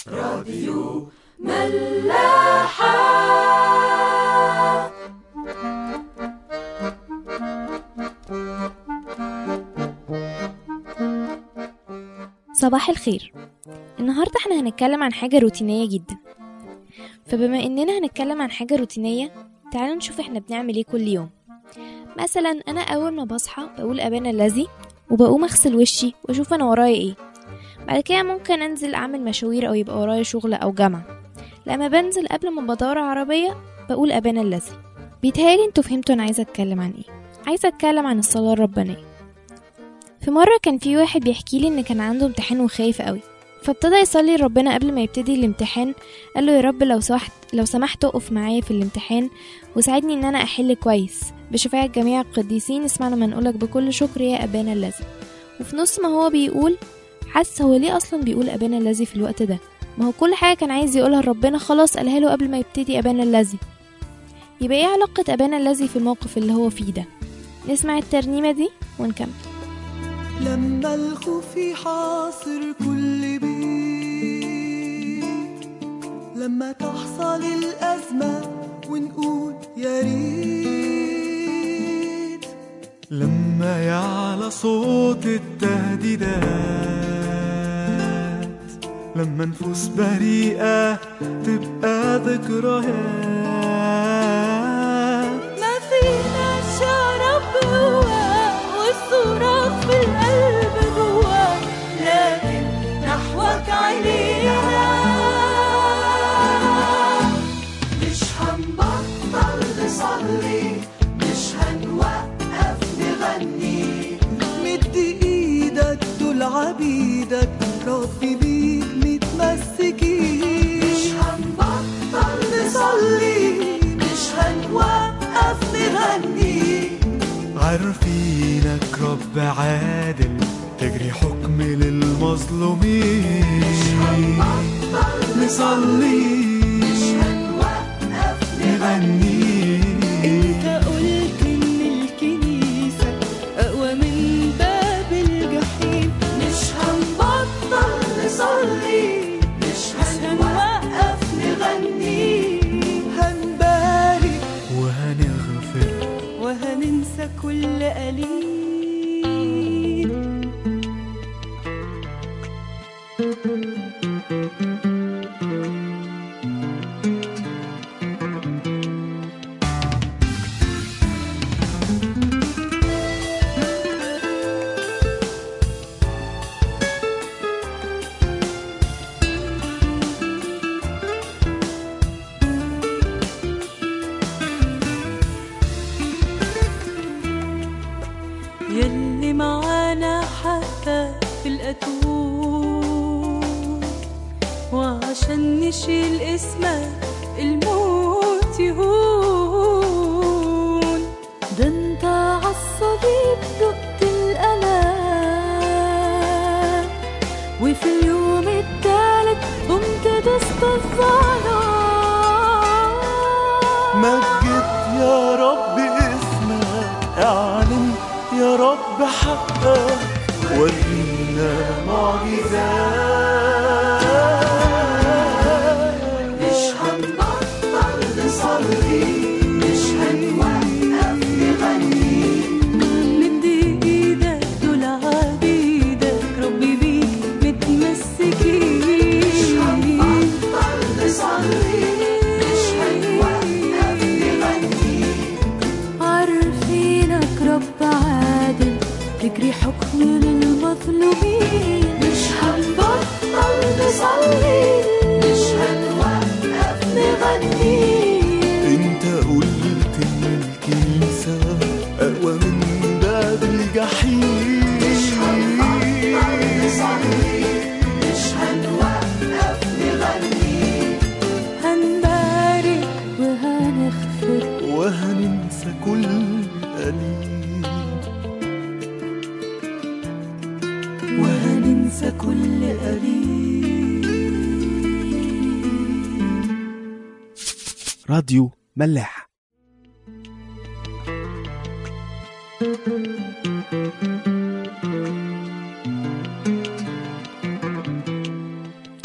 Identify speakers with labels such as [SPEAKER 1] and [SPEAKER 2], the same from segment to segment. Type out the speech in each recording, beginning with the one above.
[SPEAKER 1] راديو ملاحة
[SPEAKER 2] صباح الخير النهاردة احنا هنتكلم عن حاجة روتينية جدا فبما اننا هنتكلم عن حاجة روتينية تعالوا نشوف احنا بنعمل ايه كل يوم مثلا انا اول ما بصحى بقول ابانا الذي وبقوم اغسل وشي واشوف انا ورايا ايه بعد كده ممكن انزل اعمل مشاوير او يبقى ورايا شغل او جامعة لما بنزل قبل ما بدور عربية بقول ابانا الذي بيتهيألي انتوا فهمتوا انا عايزة اتكلم عن ايه عايزة اتكلم عن الصلاة الربانية في مرة كان في واحد بيحكي لي إن كان عنده امتحان وخايف قوي فابتدى يصلي لربنا قبل ما يبتدي الامتحان قال له يا رب لو سمحت لو سمحت اقف معايا في الامتحان وساعدني ان انا احل كويس بشفاعة جميع القديسين اسمعنا ما نقولك بكل شكر يا ابانا الذي وفي نص ما هو بيقول حس هو ليه اصلا بيقول ابانا الذي في الوقت ده ما هو كل حاجة كان عايز يقولها لربنا خلاص قالها له قبل ما يبتدي ابانا الذي يبقى ايه علاقة ابانا الذي في الموقف اللي هو فيه ده نسمع الترنيمة دي ونكمل
[SPEAKER 3] لما الخوف يحاصر كل بيت لما تحصل الأزمة ونقول يا ريت
[SPEAKER 4] لما يعلى صوت التهديدات لما نفوس بريئة تبقى ذكريات
[SPEAKER 3] ما فينا شعر بقوة والصراخ في القلب جوا لكن نحوك عينينا مش هنبطل نصلي مش هنوقف نغني مد ايدك دول عبيدك ربي بيك متمسكين مش هنبطل نصلي مش هنوقف نغني
[SPEAKER 4] عارفينك رب عادل تجري حكم للمظلومين نصلي
[SPEAKER 3] هنوقف
[SPEAKER 4] نغني
[SPEAKER 3] انت قلت ان الكنيسة اقوى من باب الجحيم مش هنبطل نصلي مش هنوقف نغني هنبارك
[SPEAKER 4] وهنغفر
[SPEAKER 3] وهننسى كل قليل يلي معانا حتى في الأتون وعشان نشيل اسمك الموت يهون ده انت عالصليب دقت الألم وفي اليوم التالت قمت دست الظلام
[SPEAKER 4] مجد يا رب اسمك اعلن يا رب حقك ورينا معجزات
[SPEAKER 3] مش هنبطل نصلي مش هنوقف نغني مد ايدك دول عبيدك ربي بيك متمسكين مش هنبطل نصلي مش هنوقف نغني عارفينك رب عادل تجري حكم للمظلومين مش هنبطل نصلي مش هنوقف نغني
[SPEAKER 4] انت قلت ان الكنيسة اقوى من باب الجحيم
[SPEAKER 3] مش هنوقف نغني هنبارك وهنغفر
[SPEAKER 4] وهننسى كل قليل
[SPEAKER 3] وهننسى كل قليل
[SPEAKER 4] راديو ملاح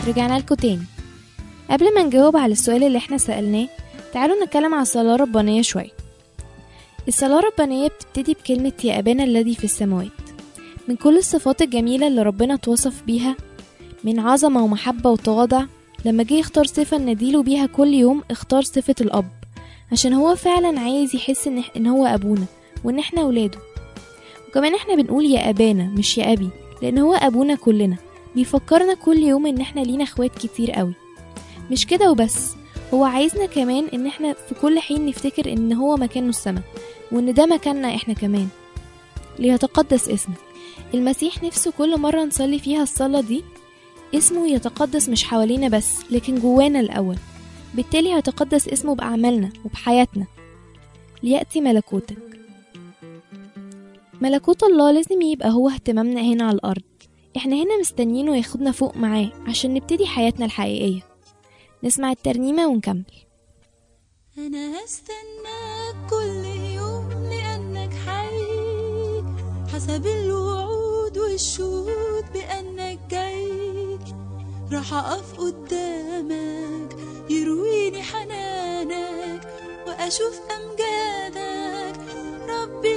[SPEAKER 2] رجعنا لكم تاني قبل ما نجاوب على السؤال اللي احنا سألناه تعالوا نتكلم عن الصلاة الربانية شوية الصلاة الربانية بتبتدي بكلمة يا أبانا الذي في السماوات من كل الصفات الجميلة اللي ربنا توصف بيها من عظمة ومحبة وتواضع لما جه يختار صفة نديله بيها كل يوم اختار صفة الأب عشان هو فعلا عايز يحس إن, إن هو أبونا وإن احنا ولاده وكمان احنا بنقول يا أبانا مش يا أبي لأن هو أبونا كلنا بيفكرنا كل يوم إن احنا لينا اخوات كتير قوي مش كده وبس هو عايزنا كمان إن احنا في كل حين نفتكر إن هو مكانه السما وإن ده مكاننا احنا كمان ليتقدس اسمك المسيح نفسه كل مرة نصلي فيها الصلاة دي اسمه يتقدس مش حوالينا بس لكن جوانا الأول بالتالي هيتقدس اسمه بأعمالنا وبحياتنا ليأتي ملكوتك ملكوت الله لازم يبقى هو اهتمامنا هنا على الأرض احنا هنا مستنيينه ياخدنا فوق معاه عشان نبتدي حياتنا الحقيقية نسمع الترنيمة ونكمل
[SPEAKER 3] أنا هستناك كل يوم لأنك حي حسب الوعود والشهود بأنك جاي راح أقف قدامك يرويني حنانك وأشوف أمجادك ربي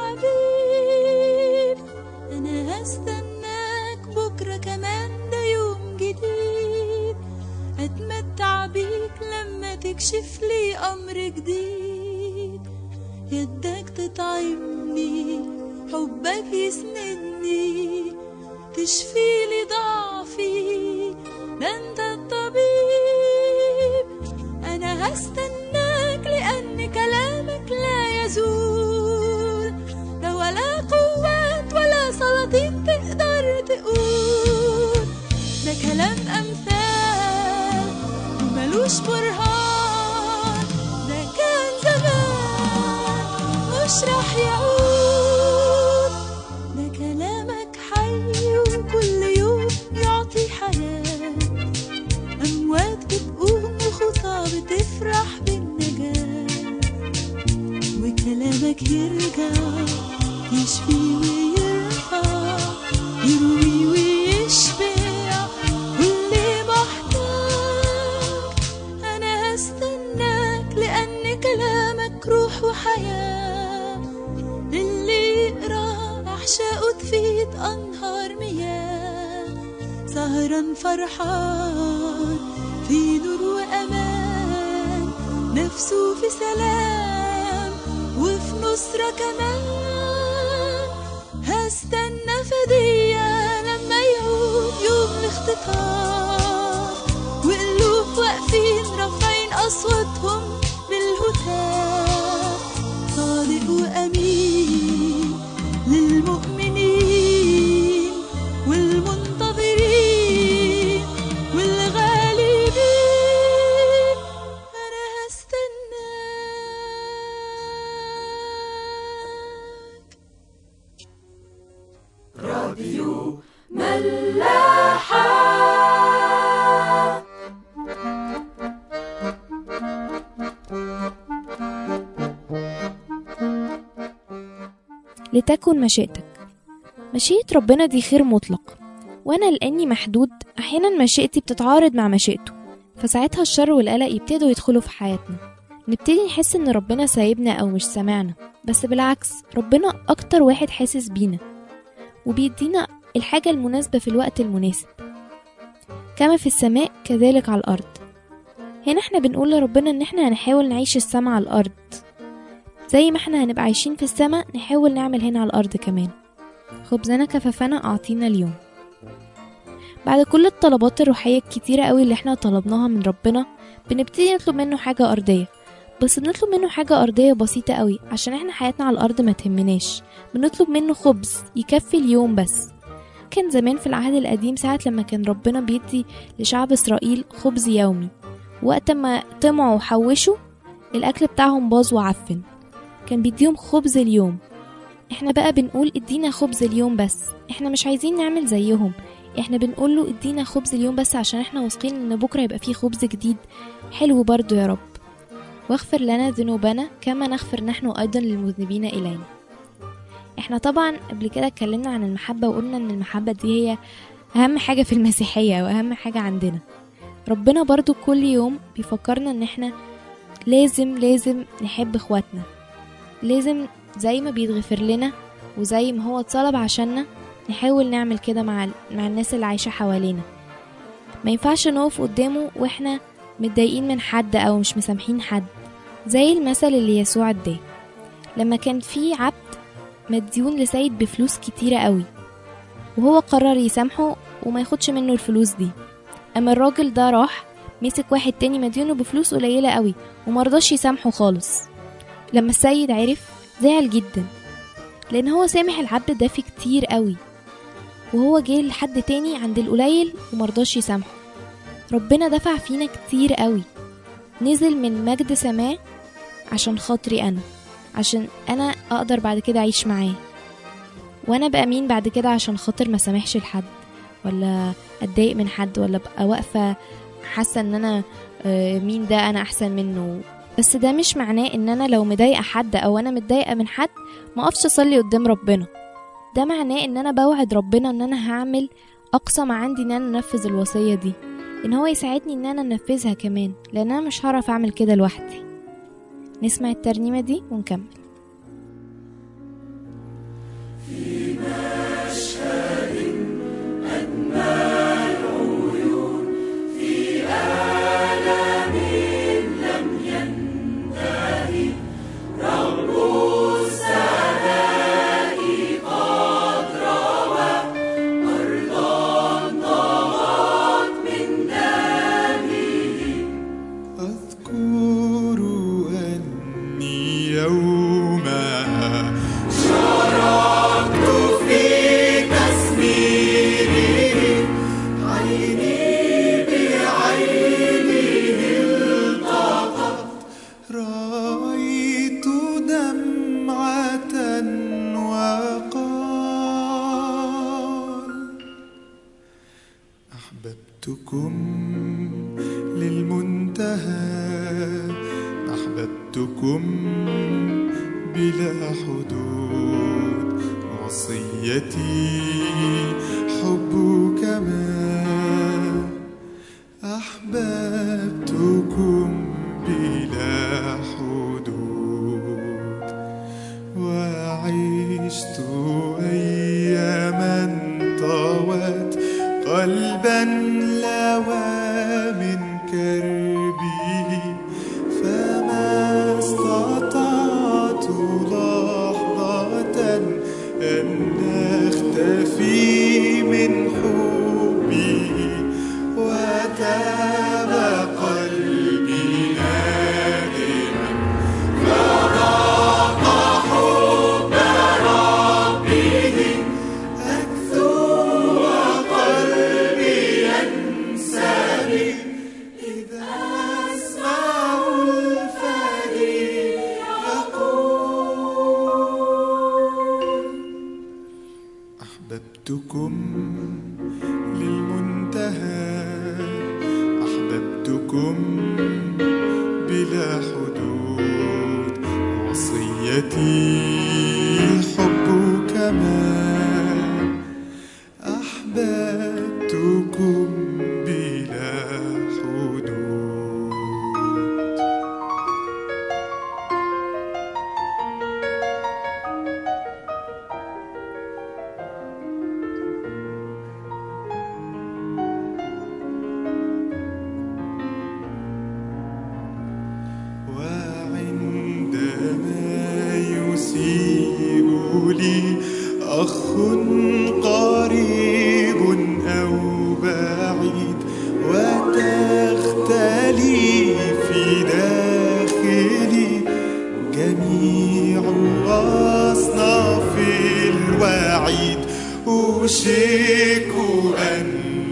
[SPEAKER 3] الحبيب أنا هستناك بكرة كمان ده يوم جديد أتمتع بيك لما تكشف لي أمر جديد يدك تطعمني حبك يسندني تشفي لي ضعفي ده انت الطبيب انا هستناك لان كلامك لا يزول لا ولا قوات ولا سلاطين تقدر تقول ده كلام امثال وملوش برهان ده كان زمان مش راح يعود ده كلامك حي وكل يوم يعطي حياة أموات بتقوم وخطى بتفرح بالنجاة وكلامك يرجع يشفي ويرفع يروي ويشبع واللي محتاج أنا هستناك لأن كلامك روح وحياة اللي يقرا أحشائه تفيد أنهار مياه سهران فرحان في نور وأمان نفسه في سلام وفي نصرة كمان هستنى فدية لما يعود يوم الاختطاف وقلوب واقفين رافعين أصواتهم بالهتاف صادق وأمين للمؤمنين والمنتظرين والغالبين أنا هستناك
[SPEAKER 1] راديو ملاحة
[SPEAKER 2] لتكن مشيئتك مشيئة ربنا دي خير مطلق وأنا لأني محدود أحيانا مشيئتي بتتعارض مع مشيئته فساعتها الشر والقلق يبتدوا يدخلوا في حياتنا نبتدي نحس إن ربنا سايبنا أو مش سامعنا بس بالعكس ربنا أكتر واحد حاسس بينا وبيدينا الحاجة المناسبة في الوقت المناسب كما في السماء كذلك على الأرض هنا احنا بنقول لربنا ان احنا هنحاول نعيش السما على الأرض زي ما احنا هنبقى عايشين في السماء نحاول نعمل هنا على الأرض كمان خبزنا كفافنا أعطينا اليوم بعد كل الطلبات الروحية الكتيرة قوي اللي احنا طلبناها من ربنا بنبتدي نطلب منه حاجة أرضية بس بنطلب منه حاجة أرضية بسيطة قوي عشان احنا حياتنا على الأرض ما تهمناش بنطلب منه خبز يكفي اليوم بس كان زمان في العهد القديم ساعة لما كان ربنا بيدي لشعب إسرائيل خبز يومي وقت ما طمعوا وحوشوا الأكل بتاعهم باظ وعفن كان بيديهم خبز اليوم احنا بقى بنقول ادينا خبز اليوم بس احنا مش عايزين نعمل زيهم احنا بنقول له ادينا خبز اليوم بس عشان احنا واثقين ان بكره يبقى فيه خبز جديد حلو برضو يا رب واغفر لنا ذنوبنا كما نغفر نحن ايضا للمذنبين الينا احنا طبعا قبل كده اتكلمنا عن المحبة وقلنا ان المحبة دي هي أهم حاجة في المسيحية وأهم حاجة عندنا ربنا برضو كل يوم بيفكرنا ان احنا لازم لازم نحب اخواتنا لازم زي ما بيتغفر لنا وزي ما هو اتصلب عشاننا نحاول نعمل كده مع ال- مع الناس اللي عايشة حوالينا ما ينفعش نقف قدامه واحنا متضايقين من حد او مش مسامحين حد زي المثل اللي يسوع اداه لما كان في عبد مديون لسيد بفلوس كتيرة قوي وهو قرر يسامحه وما ياخدش منه الفلوس دي اما الراجل ده راح مسك واحد تاني مديونه بفلوس قليلة قوي ومرضاش يسامحه خالص لما السيد عرف زعل جدا لان هو سامح العبد ده في كتير قوي وهو جه لحد تاني عند القليل ومرضاش يسامحه ربنا دفع فينا كتير قوي نزل من مجد سماه عشان خاطري انا عشان انا اقدر بعد كده اعيش معاه وانا بقى مين بعد كده عشان خاطر ما سامحش لحد ولا اتضايق من حد ولا ابقى واقفه حاسه ان انا آه، مين ده انا احسن منه بس ده مش معناه ان انا لو مضايقه حد او انا متضايقه من حد ما اقفش اصلي قدام ربنا ده معناه ان انا بوعد ربنا ان انا هعمل اقصى ما عندي ان انا انفذ الوصيه دي ان هو يساعدني ان انا انفذها كمان لان انا مش هعرف اعمل كده لوحدي نسمع الترنيمه دي ونكمل
[SPEAKER 4] أذكر أني يوما شاركت في تسميره عيني بعينه التقت رأيت دمعة وقال أحببتكم للمنتهى أحببتكم بلا حدود وصيتي حبك ما أحببتكم بلا حدود وعشت أياما طوت قلبا لوى من كربي فما استطعت لحظة أن أختفي من حبي وتاب قلبي نادما أكثر قلبي ينساني إذا أسمع الفريق يقول أحببتكم للمنتهى أحببتكم بلا حدود وصيتي حبك ما أحببتكم بلا حدود وعندما يسيء لي أخ قريب أو بعيد وتختلي في داخلي جميع أصناف الوعيد أوشك أن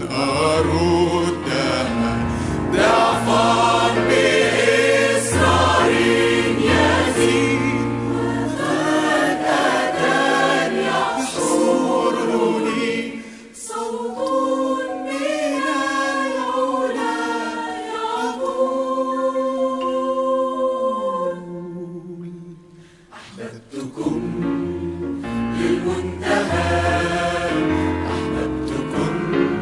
[SPEAKER 4] أردها ضعفا بإصرار يزيد يحصرني صوت من العلا يقول أحببتكم للمنتهى أحببتكم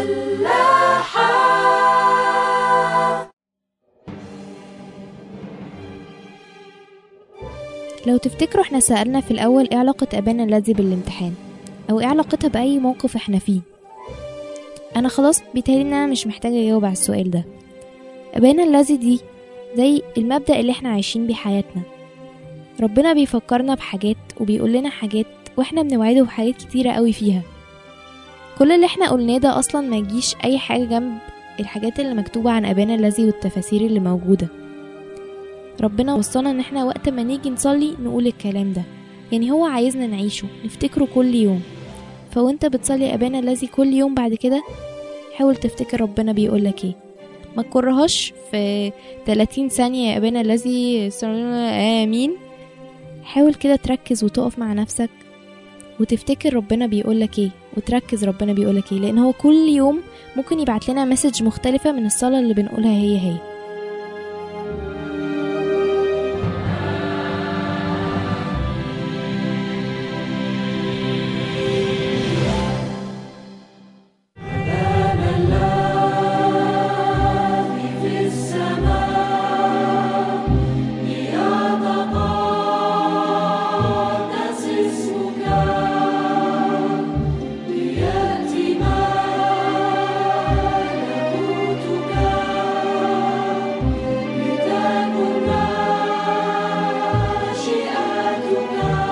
[SPEAKER 1] الملاحة
[SPEAKER 2] لو تفتكروا احنا سألنا في الأول ايه علاقة أبانا الذي بالامتحان أو ايه علاقتها بأي موقف احنا فيه أنا خلاص بيتهيألي إن أنا مش محتاجة أجاوب على السؤال ده أبانا الذي دي زي المبدأ اللي احنا عايشين بيه حياتنا ربنا بيفكرنا بحاجات وبيقول لنا حاجات واحنا بنوعده بحاجات كتيرة قوي فيها كل اللي احنا قلناه ده أصلا ما يجيش أي حاجة جنب الحاجات اللي مكتوبة عن أبانا الذي والتفاسير اللي موجودة ربنا وصانا ان احنا وقت ما نيجي نصلي نقول الكلام ده يعني هو عايزنا نعيشه نفتكره كل يوم فوانت بتصلي ابانا الذي كل يوم بعد كده حاول تفتكر ربنا بيقولك ايه ما تكرهاش في 30 ثانية يا ابانا الذي امين حاول كده تركز وتقف مع نفسك وتفتكر ربنا بيقولك ايه وتركز ربنا بيقولك ايه لان هو كل يوم ممكن يبعت لنا مسج مختلفة من الصلاة اللي بنقولها هي هي
[SPEAKER 1] في السماء ليتقدس اسمك ليأتي ملكوتك لتكن مشيئتك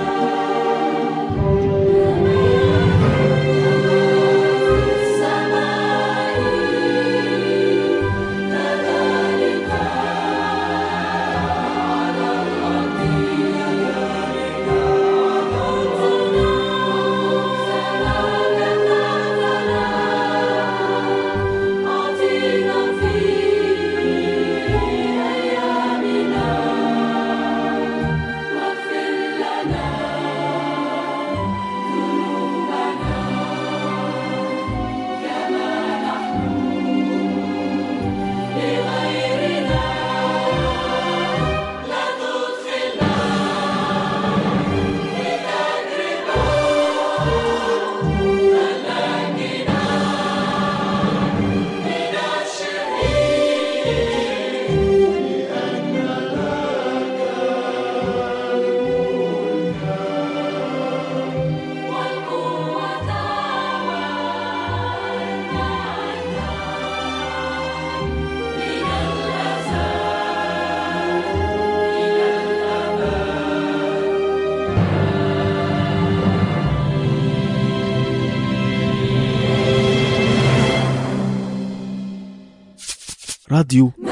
[SPEAKER 1] في السماء كذلك على الأرض كذلك على الأرض أعطينا في أيامنا واغفر لنا ذنوبنا كما نحن لغيرنا لا تدخلنا في تجربة فنجنا من الشرير والقوة والمعرفة من الأزل إلى الأبد
[SPEAKER 5] راديو